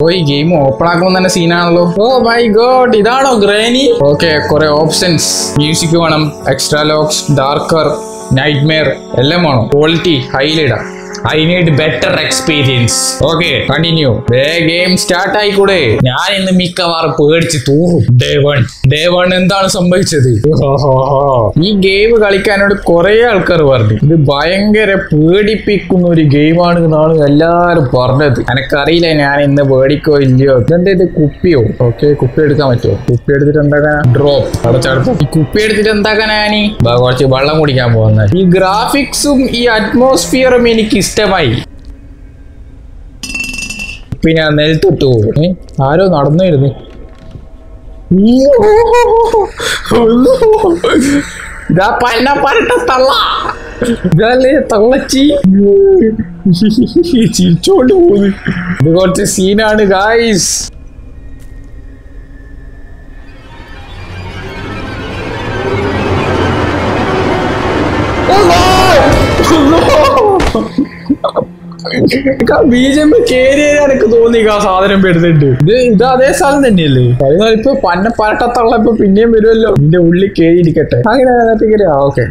ഓ ഈ game open ആക്കുമ്പോൾ തന്നെ സീനാണല്ലോ ഓ മൈ ഗോഡ് ഇതാണോ ഗ്രാനി ഓക്കെ കുറെ ഓപ്ഷൻസ് മ്യൂസിക് വേണം extra locks darker nightmare എല്ലാം വേണം ക്വാളിറ്റി ഹൈലിടാം I need better experience okay continue day game start ആയിക്കൂടെ ഞാൻ ഇന്ന് മിക്കവാറും പേടിച്ച് തൂറും ഡേ വൺ ഡേ വൺ എന്താണ് സംഭവിച്ചത് ഈ ഗെയിം കളിക്കാനോട് കുറെ ആൾക്കാർ പറഞ്ഞു ഇത് ഭയങ്കര പേടിപ്പിക്കുന്ന ഒരു ഗെയിമാണ് എന്നാണ് എല്ലാരും പറഞ്ഞത് എനക്കറിയില്ല ഞാൻ ഇന്ന് പേടിക്കോ ഇല്ലയോ ഇതെന്താ ഇത് കുപ്പിയോ ഓക്കെ കുപ്പി എടുക്കാൻ പറ്റുമോ കുപ്പി എടുത്തിട്ട് എന്താക്കാനാ ഡ്രോപ്പ് അടച്ചടുത്ത് ഈ കുപ്പി എടുത്തിട്ട് എന്താക്കാനാ ഞാനീ ബാ, കുറച്ച് വെള്ളം കുടിക്കാൻ പോകുന്നത് ഈ ഗ്രാഫിക്സും ഈ അറ്റ്മോസ്ഫിയറും എനിക്ക് ഇഷ്ടമായി പിന്നെ ഞാൻ നിലത്തിട്ടു ഏ ആരോ നടന്നിരുന്നു ഇതാ പന്ന പറട്ട തള്ള ഇതല്ലേ തള്ളച്ചി ചിരിച്ചോണ്ട് പോകുന്നു ഇത് കുറച്ച് സീനാണ് ഗായ്സ് ബീജം കേറിയ എനിക്ക് തോന്നി ആ സാധനം വരുന്നുണ്ട് ഇത് ഇത് അതേ സാധനം തന്നെയല്ലേ അതിനാൽ ഇപ്പൊ പന്ന പരട്ടത്തുള്ള ഇപ്പൊ പിന്നെയും വരുമല്ലോ ഇതിന്റെ ഉള്ളിൽ കേറിയിരിക്കട്ടെ അങ്ങനെ അതിനകത്തേക്ക് ഓക്കെ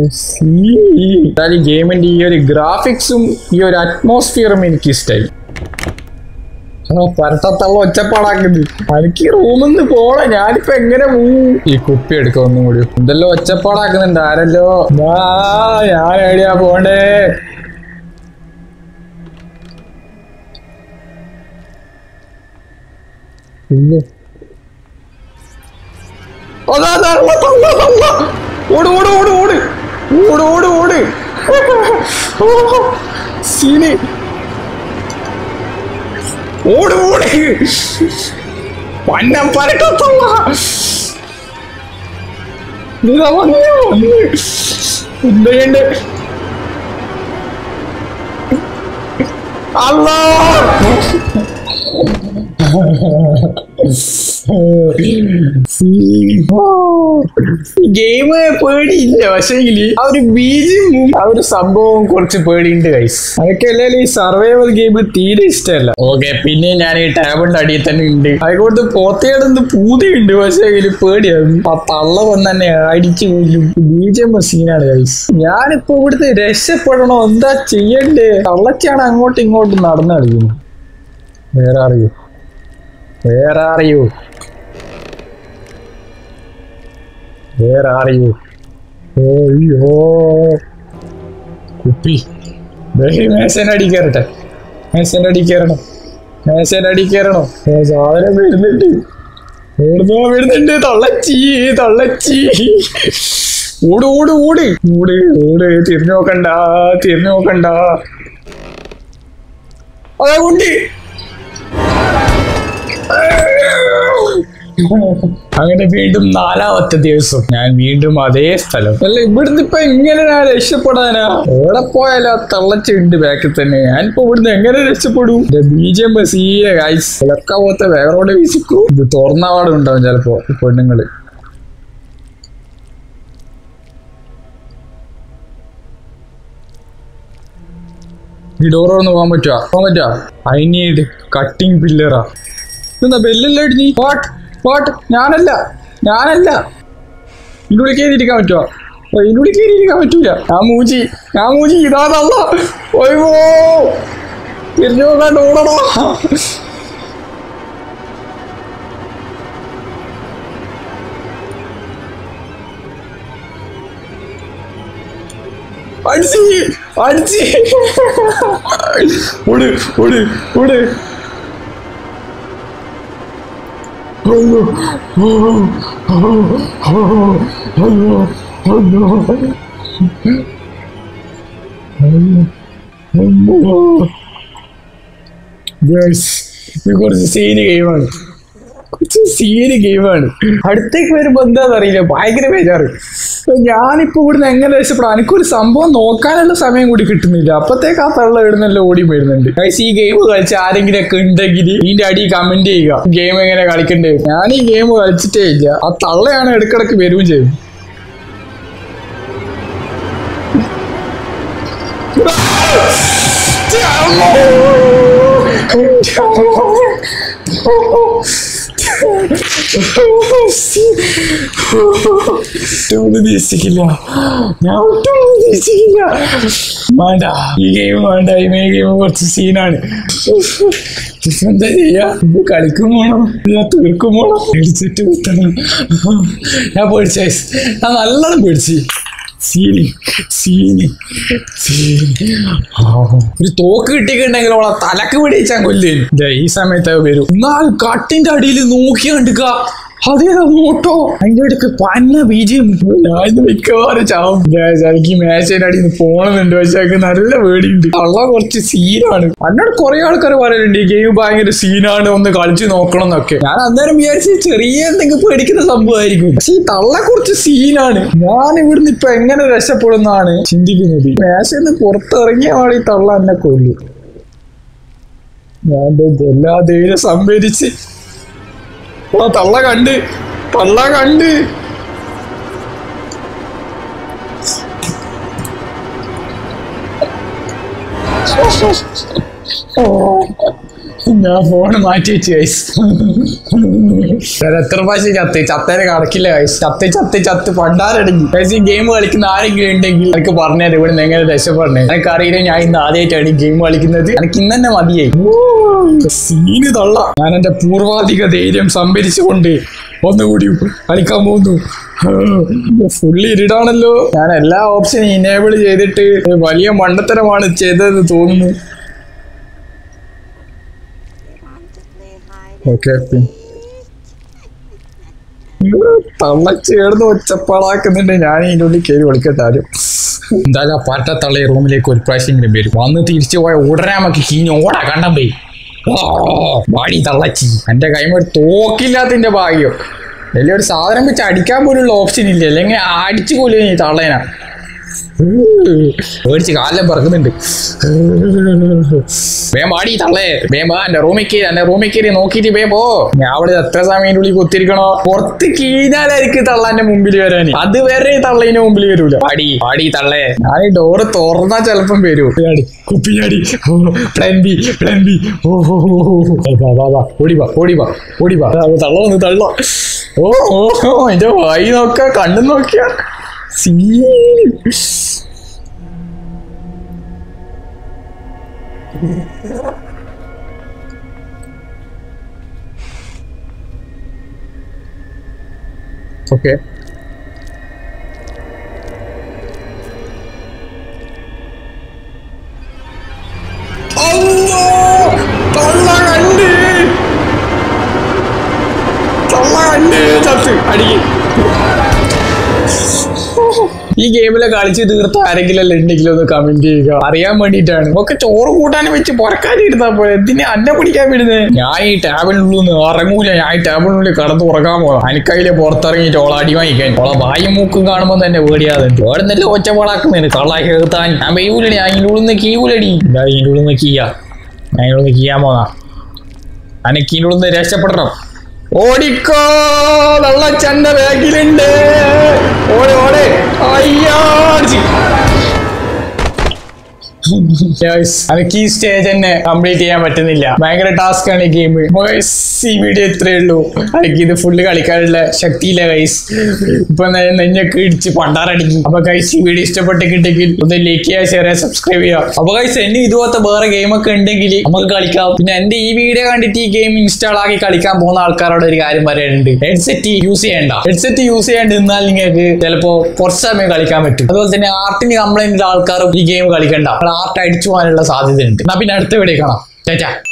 ഈ ഗെയിമിന്റെ ഈ ഒരു ഗ്രാഫിക്സും ഈ ഒരു അറ്റ്മോസ്ഫിയറും എനിക്ക് ഇഷ്ടമായി പരട്ടത്തുള്ള ഒച്ചപ്പാടാക്കുന്നത് എനിക്ക് റൂമിൽ നിന്ന് പോണേ ഞാനിപ്പോ എങ്ങനെ പോവും ഈ കുപ്പി എടുക്കാം ഒന്നും കൂടി എന്തെല്ലോ ഒച്ചപ്പാടാക്കുന്നുണ്ട് ആരല്ലോ ആ ഞാൻ എവിടെയാ പോണ്ടേ ഇല്ല. അതാ, അതാ, അതാ, അതാ, അതാ. ഓട് ഓട് ഓട് ഓട് ഓട് ഓട് ഓട് സീന് ഓട് ഓട് പന്നം പരട്ടത്തുള്ള ഇതാ വന്നു വന്നു. എന്തുണ്ട് അല്ലാ ഗെയിം പേടിയില്ല പക്ഷേങ്കില് ആ ഒരു ബീജിങ്ങും ആ ഒരു സംഭവവും കുറച്ച് പേടിയുണ്ട് ഗൈസ് അതൊക്കെ അല്ലേ ഈ സർവൈവൽ ഗെയിം തീരെ ഇഷ്ടമല്ല ഓക്കെ പിന്നെ ഞാൻ ഈ ടാബിന്റെ അടിയിൽ തന്നെ ഉണ്ട് അതുകൊണ്ട് പോത്തേടുന്ന് പൂതിയുണ്ട് പക്ഷേ പേടിയാണ് ആ തള്ള വന്ന് തന്നെ അടിച്ചു കൊല്ലും ബീജം സീനാണ് ഗൈസ് ഞാനിപ്പോ ഇവിടുത്തെ രക്ഷപ്പെടണോ എന്താ ചെയ്യണ്ടേ തള്ളച്ചാണ് അങ്ങോട്ടും ഇങ്ങോട്ടും നടന്നു കളിക്കുന്നു വേറെ അറിയൂ വേറെ അറിയൂ വേറെ അറിയൂ അയ്യോ കുപ്പി മേശന്റെ അടി കയറട്ടെ മേശന്റെ അടി കയറണം മേശന്റെ അടി കയറണോ ഏ, സാധനം വരുന്നുണ്ട് എവിടുന്നോ വരുന്നുണ്ട് തള്ളച്ചി തള്ളച്ചി ഓട് ഓട് ഓട് ഓട് ഓട് തിരിഞ്ഞു നോക്കണ്ട തിരിഞ്ഞു നോക്കണ്ട അതാ കുണ്ടി അങ്ങനെ വീണ്ടും നാലാമത്തെ ദിവസം ഞാൻ വീണ്ടും അതേ സ്ഥലം അല്ല ഇവിടുന്ന് ഇപ്പൊ എങ്ങനെ ഞാൻ രക്ഷപ്പെടാനാ എവിടെ പോയാലും ആ തള്ളച്ചുണ്ട് ബാക്കിൽ തന്നെ ഞാനിപ്പോ ഇവിടുന്ന് എങ്ങനെ രക്ഷപ്പെടും ബീജം സീയ ഗൈസ് ഇളക്ക പോലത്തെ വേറോടെ വീസിക്കൂ ഇത് തുറന്നപാടും ഉണ്ടാവും ചിലപ്പോ ഈ പെണ്ണുങ്ങള് ഈ ഡോർ ഒന്ന് പോകാൻ പറ്റുക പോകാൻ പറ്റുക ഐ നീഡ് കട്ടിങ് പില്ലറാ എന്താ ബെല്ലല്ലേ നീ വാട്ട് വാട്ട് ഞാനല്ല ഞാനല്ല ഇതിനുള്ളിൽ കയറിയിരിക്കാൻ പറ്റുമോ ഇതിനുള്ളിൽ കയറിയിരിക്കാൻ പറ്റൂല ഞാൻ മൂജി ഞാൻ മൂജി ഇതാണല്ല ഒയ്യോ തിരിഞ്ഞു നോക്കാണ്ട് ഓടണോ അടിച്ച് അടിച്ച് ഓട് ഓട് ഓട് Guys, ഇത് കുറച്ച് സീന് ഗെയിമാണ് കുറച്ച് സീന് ഗെയിമാണ് അടുത്തേക്ക് വരുമ്പോ എന്താന്ന് അറിയില്ല ഭയങ്കര ബേജാറ് അപ്പൊ ഞാനിപ്പോ ഇവിടുന്ന് എങ്ങനെ രക്ഷപ്പെടാം എനിക്കൊരു സംഭവം നോക്കാനുള്ള സമയം കൂടി കിട്ടുന്നില്ല അപ്പത്തേക്ക് ആ തള്ള ഇടുന്നല്ലോ ഓടി വരുന്നുണ്ട് ഗൈസ് ഈ ഗെയിം കളിച്ച് ആരെങ്കിലും ഒക്കെ ഉണ്ടെങ്കിൽ ഇതിന്റെ അടി കമന്റ് ചെയ്യുക ഗെയിം എങ്ങനെ കളിക്കണ്ടേ ഞാൻ ഈ ഗെയിം കളിച്ചിട്ടേ ഇല്ല ആ തള്ളയാണ് ഇടക്കിടക്ക് വരികയും ചെയ്യും ഒട്ടും ഉദ്ദേശിക്കില്ല ഞാൻ ഒട്ടും ഉദ്ദേശിക്കില്ല വേണ്ട ഈ ഗെയിം വേണ്ട ഈ ഗെയിം കുറച്ച് സീനാണ് എന്താ ചെയ്യാ ഇത് കളിക്കും വേണം ഞാൻ തീർക്കും വേണം പേടിച്ചിട്ട് കുത്തണം ഞാൻ പേടിച്ച ഞാൻ നല്ലോണം പേടിച്ച് സീനി സീനി സീനി ആ, ഒരു തോക്ക് കിട്ടിയിട്ടുണ്ടെങ്കിൽ അവളെ തലക്ക് പിടിച്ചാൻ കൊല്ലേൻ ഈ സമയത്ത് അത് വരും എന്നാൽ കട്ടിന്റെ അടിയിൽ നോക്കി കണ്ടുക അതേ നോട്ടോ അതിന്റെ അടുക്ക് പന്ന ബീജിയും ഞാൻ ഇത് മിക്കവാറും ചാവും Guys, എനിക്ക് മേശയുടെ അടിയിൽ നിന്ന് പോണമെന്നുണ്ട് പക്ഷെ എനിക്ക് നല്ല പേടിയുണ്ട് കള്ള കുറച്ച് സീനാണ് എന്നോട് കുറെ ആൾക്കാർ പറയലുണ്ട് ഈ ഗെയിം ഭയങ്കര സീനാണ് ഒന്ന് കളിച്ച് നോക്കണം എന്നൊക്കെ ഞാൻ അന്നേരം വിചാരിച്ച് ചെറിയ എന്തെങ്കിലും പേടിക്കുന്ന സംഭവമായിരിക്കും പക്ഷെ ഈ തള്ള കുറച്ച് സീനാണ് ഞാൻ ഇവിടുന്ന് ഇപ്പൊ എങ്ങനെ രക്ഷപ്പെടുന്നാണ് ചിന്തിക്കുന്നത് മേശയിൽ നിന്ന് പുറത്തിറങ്ങിയ പാടി തള്ള എന്നെ കൊല്ലു ഞാൻ ദേ എല്ലാ ധൈര്യം സംഭരിച്ച് ഓ തള്ള കണ്ട് തള്ള കണ്ട് ഓ, ഞാൻ ഫോണ് മാറ്റി വെച്ച് ഗൈസ് എത്ര പ്രാവശ്യം ചത്ത് ചത്തേനെ കണക്കില്ല ഗൈസ് ചത്ത് ചത്ത് ചത്ത് പണ്ടാരടങ്ങി ഗൈസ് ഈ ഗെയിം കളിക്കുന്ന ആരെങ്കിലും ഉണ്ടെങ്കിൽ എനിക്ക് പറഞ്ഞുതരാം ഇവിടെ നിന്ന് എങ്ങനെ രക്ഷപ്പെടണേ എനിക്ക് അറിയില്ല ഞാൻ ഇന്ന് ആദ്യമായിട്ടാണ് ഈ ഗെയിം കളിക്കുന്നത് എനിക്ക് ഇന്ന് തന്നെ മതിയായി സീന് തള്ള ഞാൻ എന്റെ പൂർവാധിക ധൈര്യം സംഭരിച്ചുകൊണ്ട് ഒന്നുകൂടി കളിക്കാൻ പോകുന്നു ഫുള്ളി ഇരുടാണല്ലോ ഞാൻ എല്ലാ ഓപ്ഷനും ഇനേബിൾ ചെയ്തിട്ട് വലിയ മണ്ടത്തരമാണ് ചെയ്തതെന്ന് തോന്നുന്നു ഓക്കെ തള്ളച്ചേർന്ന് ഒച്ചപ്പാടാക്കുന്നുണ്ട് ഞാൻ ഇതിൻ്റെ ഉള്ളിൽ കയറി വിളിക്കട്ടെ ആരും എന്തായാലും ആ പാറ്റ തള്ളി റൂമിലേക്ക് ഒരു പ്രാവശ്യമെങ്കിലും വരും വന്ന് തിരിച്ചു പോയ ഉടനെ നമുക്ക് കീഞ്ഞ് ഓടാ കണ്ടം പോയി വാടി തള്ളച്ചി എന്റെ കൈമ ഒരു തോക്കില്ലാത്തതിന്റെ ഭാഗ്യം വലിയൊരു സാധനം വെച്ച് അടിക്കാൻ പോലുള്ള ഓപ്ഷൻ ഇല്ല അല്ലെങ്കിൽ അടിച്ചു കൊല്ലും ഈ തള്ളേനാ പേടിച്ച് കാലം പറക്കുന്നുണ്ട് വേം പാടി തള്ളേ വേം വാ എന്റെ റൂമിൽ കയറി എന്റെ റൂമിൽ കയറി നോക്കിയിട്ട് വേ പോ ഞാൻ അവിടെ എത്ര സമയം ഉള്ളിൽ കുത്തിരിക്കണോ പുറത്ത് കീഞ്ഞാലായിരിക്കും തള്ളാന്റെ മുമ്പിൽ വരാൻ അത് വരെ തള്ളേന്റെ മുമ്പിൽ വരൂല പാടി പാടി തള്ളേ ഞാൻ ഈ ഡോറ് തുറന്നാ ചെലപ്പം വരൂ കുപ്പിയാടി കുപ്പിയാടി പ്ലാൻ ബി പ്ലാൻ ബി ഓ ഓ ഓ, ഓ, ഓ. വാ, വാ, വാ. ഓടി വാ ഓടി വാ ഓടി വാ ആ, തള്ള വന്ന് തള്ള ഓ ഓ ഓ, എന്റെ വായി നോക്ക കണ്ണു നോക്കിയ സീ ഓക്കെ തള്ള കണ്ട് തള്ള കണ്ട് ചത്ത് അടിക്ക് ഈ ഗെയിമിലെ കളിച്ച് തീർത്ത ആരെങ്കിലും അല്ല ഉണ്ടെങ്കിലും ഒന്ന് കമന്റ് ചെയ്യുക അറിയാൻ വേണ്ടിയിട്ടാണ് ഒക്കെ ചോറ് കൂട്ടാനും വെച്ച് പുറക്കാനിരുന്നാ പോലെ എന്തിനെ അന്നെ പിടിക്കാൻ വിടുന്നത് ഞാൻ ഈ ടേബിളിനുള്ളിൽ നിന്ന് ഇറങ്ങൂല ഞാൻ ഈ ടേബിളിനുള്ളിൽ കടന്ന് ഉറങ്ങാൻ പോകാം എനിക്കതിലെ പുറത്തിറങ്ങിയിട്ട് ഓള അടി വാങ്ങിക്കാൻ ഓളെ വായും മൂക്കും കാണുമ്പോൾ തന്നെ പേടിയാതുണ്ട് അവിടെ നല്ല ഒച്ചപ്പാടാക്കുന്നുണ്ട് കള്ള കേൾത്താൻ ഞാൻ വെയ്യൂലടി ഞാൻ അതിൻ്റെ ഉള്ളിൽ നിന്ന് കീവൂലടി ഞാൻ അതിൻ്റെ ഉള്ളിൽ നിന്ന് കീയാ ഞാൻ അതിൻ്റെ ഉള്ളിൽ നിന്ന് കീയാൻ പോന്നാ എനിക്ക് ഇതിൻ്റെ ഉള്ളിൽ നിന്ന് രക്ഷപ്പെടണം ഓടിക്കോ വെള്ളച്ചണ്ട ബാഗിലുണ്ട് ഓടെ ഓടെ അയ്യാടിച്ച് Guys, എനിക്ക് ഈ സ്റ്റേജ് തന്നെ കംപ്ലീറ്റ് ചെയ്യാൻ പറ്റുന്നില്ല ഭയങ്കര ടാസ്ക് ആണ് ഈ ഗെയിം ഈ വീഡിയോ ഇത്രയേ ഉള്ളൂ എനിക്ക് ഇത് ഫുള്ള് കളിക്കാനുള്ള ശക്തിയില്ല ഗൈസ് ഇപ്പൊ നെ- നെഞ്ഞൊക്കെ ഇടിച്ച് പണ്ടാറടിക്കും അപ്പൊ ഗൈസ് ഈ വീഡിയോ ഇഷ്ടപ്പെട്ടിട്ടുണ്ടെങ്കിൽ ഒന്ന് ലൈക്ക് ചെയ്യുക ഷെയർ ചെയ്യുക സബ്സ്ക്രൈബ് ചെയ്യുക അപ്പൊ ഗൈസ് എന്നെ ഇതുപോലത്തെ വേറെ ഗെയിം ഒക്കെ ഉണ്ടെങ്കിൽ നമുക്ക് കളിക്കാം പിന്നെ എന്റെ ഈ വീഡിയോ കണ്ടിട്ട് ഈ ഗെയിം ഇൻസ്റ്റാൾ ആക്കി കളിക്കാൻ പോകുന്ന ആൾക്കാരോട് ഒരു കാര്യം പറയാനുണ്ട് ഹെഡ്സെറ്റ് യൂസ് ചെയ്യണ്ട ഹെഡ്സെറ്റ് യൂസ് ചെയ്യാണ്ട് നിന്നാൽ നിങ്ങൾക്ക് ചിലപ്പോ കുറച്ച് സമയം കളിക്കാൻ പറ്റും അതുപോലെ തന്നെ ആർട്ടിന് കംപ്ലൈന്റ് ഉള്ള ആൾക്കാരും ഈ ഗെയിം കളിക്കണ്ട ആർട്ട് അടിച്ചു പോകാനുള്ള സാധ്യതയുണ്ട് എന്നാ പിന്നെ അടുത്ത വീഡിയോ കാണാം ചേച്ചാ